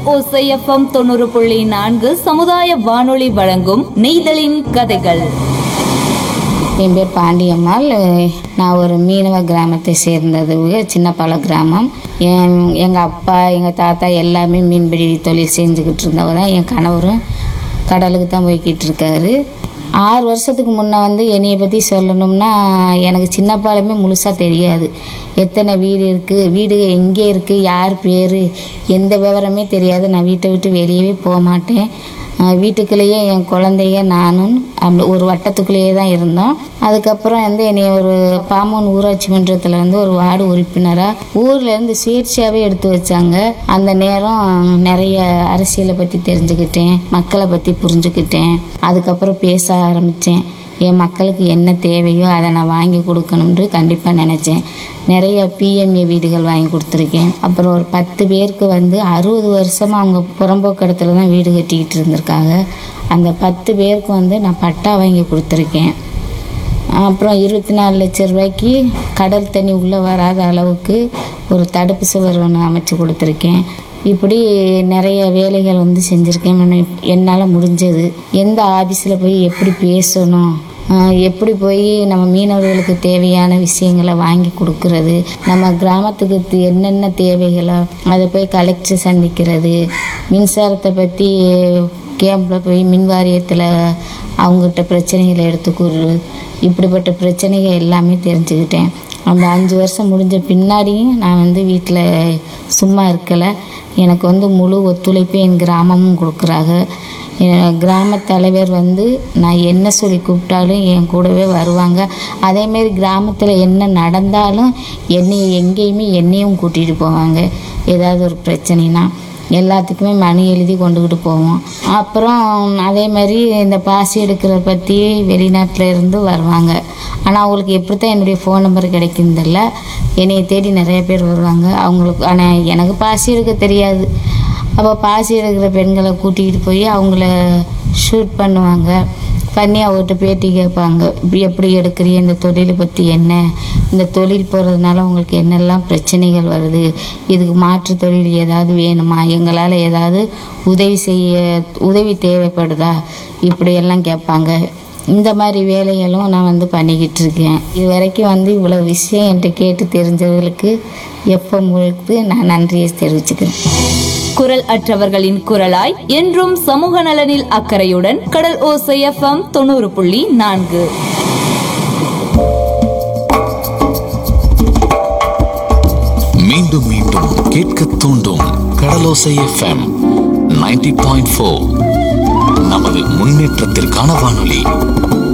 ஓசைஎஃப்எம் தொண்ணூறு புள்ளி நான்கு சமுதாய வானொலி வழங்கும் நெய்தலின் கதைகள் என் பேர் பாண்டியம்மாள் நான் ஒரு மீனவ கிராமத்தை சேர்ந்தது சின்னப்பால கிராமம் என் எங்கள் அப்பா எங்கள் தாத்தா எல்லாமே மீன்பிடி தொழில் செஞ்சுக்கிட்டு இருந்தவங்க தான் என் கணவரும் கடலுக்கு தான் போய்கிட்டு இருக்காரு ஆறு வருஷத்துக்கு முன்னே வந்து என்னையை பற்றி சொல்லணும்னா எனக்கு சின்னப்பாலுமே முழுசாக தெரியாது எத்தனை வீடு இருக்குது வீடு எங்கே இருக்குது யார் பேர் எந்த விவரமே தெரியாது நான் வீட்டை விட்டு வெளியவே போக மாட்டேன் அஹ் வீட்டுக்குள்ளேயே என் குழந்தைய நானும் அப்படி ஒரு வட்டத்துக்குள்ளேயே தான் இருந்தோம் அதுக்கப்புறம் வந்து என்னை ஒரு பாமூன் ஊராட்சி மன்றத்தில் வந்து ஒரு வார்டு உறுப்பினராக ஊரில் இருந்து சுயேட்சையாகவே எடுத்து வச்சாங்க அந்த நேரம் நிறைய அரசியலை பற்றி தெரிஞ்சுக்கிட்டேன் மக்களை பற்றி புரிஞ்சுக்கிட்டேன் அதுக்கப்புறம் பேச ஆரம்பித்தேன் என் மக்களுக்கு என்ன தேவையோ அதை நான் வாங்கி கொடுக்கணும்னு கண்டிப்பாக நினச்சேன் நிறைய பிஎம்ஏ வீடுகள் வாங்கி கொடுத்துருக்கேன் அப்புறம் ஒரு பத்து பேருக்கு வந்து அறுபது வருஷமாக அவங்க புறம்போக்கு இடத்துல தான் வீடு கட்டிக்கிட்டு இருந்திருக்காங்க அந்த பத்து பேருக்கு வந்து நான் பட்டா வாங்கி கொடுத்துருக்கேன் அப்புறம் இருபத்தி நாலு லட்ச ரூபாய்க்கு கடல் தண்ணி உள்ளே வராத அளவுக்கு ஒரு தடுப்பு சுவர் ஒன்று அமைச்சு கொடுத்துருக்கேன் இப்படி நிறைய வேலைகள் வந்து செஞ்சுருக்கேன் என்னால் முடிஞ்சது எந்த ஆஃபீஸில் போய் எப்படி பேசணும் ஆஹ் எப்படி போய் நம்ம மீனவர்களுக்கு தேவையான விஷயங்களை வாங்கி கொடுக்கறது நம்ம கிராமத்துக்கு தி- என்னென்ன தேவைகளோ அதை போய் கலெக்டர் சந்திக்கிறது மின்சாரத்தை பற்றி கேம்பில் போய் மின் வாரியத்தில் அவங்ககிட்ட பிரச்சனைகளை எடுத்து கூறுறது இப்படிப்பட்ட பிரச்சனைகள் எல்லாமே தெரிஞ்சுக்கிட்டேன் அந்த அஞ்சு வருஷம் முடிஞ்ச பின்னாடியும் நான் வந்து வீட்டில் சும்மா இருக்கலை எனக்கு வந்து முழு ஒத்துழைப்பு என் கிராமமும் கொடுக்குறாங்க என் கிராம தலைவர் வந்து நான் என்ன சொல்லி கூப்பிட்டாலும் என் கூடவே வருவாங்க அதேமாரி கிராமத்தில் என்ன நடந்தாலும் என்னை எங்கேயுமே என்னையும் கூட்டிகிட்டு போவாங்க ஏதாவது ஒரு பிரச்சனைனா எல்லாத்துக்குமே மனு எழுதி கொண்டுக்கிட்டு போவோம் அப்புறம் அதே மாதிரி இந்த பாசி எடுக்கிறத பற்றி வெளிநாட்டில் இருந்து வருவாங்க ஆனால் அவங்களுக்கு எப்படி தான் என்னுடைய ஃபோன் நம்பர் கிடைக்குதில்ல என்னைய தேடி நிறைய பேர் வருவாங்க அவங்களுக்கு ஆனால் எனக்கு பாசி எடுக்க தெரியாது அப்போ பாசி எடுக்கிற பெண்களை கூட்டிகிட்டு போய் அவங்கள ஷூட் பண்ணுவாங்க பண்ணி அவர்கிட்ட பேட்டி கேட்பாங்க இப்படி எப்படி எடுக்கிறீங்க இந்த தொழிலை பற்றி என்ன இந்த தொழில் போகிறதுனால உங்களுக்கு என்னெல்லாம் பிரச்சனைகள் வருது இதுக்கு மாற்று தொழில் ஏதாவது வேணுமா எங்களால் ஏதாவது உதவி செய்ய உதவி தேவைப்படுதா இப்படியெல்லாம் கேட்பாங்க இந்த மாதிரி வேலைகளும் நான் வந்து பண்ணிக்கிட்டு இருக்கேன் இது வரைக்கும் வந்து இவ்வளோ விஷயம் என்கிட்ட கேட்டு தெரிஞ்சவர்களுக்கு எப்போ முழுத்து நான் நன்றியை தெரிவிச்சுக்கிறேன் குரல் அற்றவர்களின் குரலாய் என்றும் சமூக நலனில் அக்கறையுடன் கடல் ஓசைஎஃப்எம் தொண்ணூறு புள்ளி நான்கு மீண்டும் மீண்டும் கேட்க தூண்டும் கடலோசை எஃப்எம் 90.4 பாயிண்ட் நமது முன்னேற்றத்திற்கான வானொலி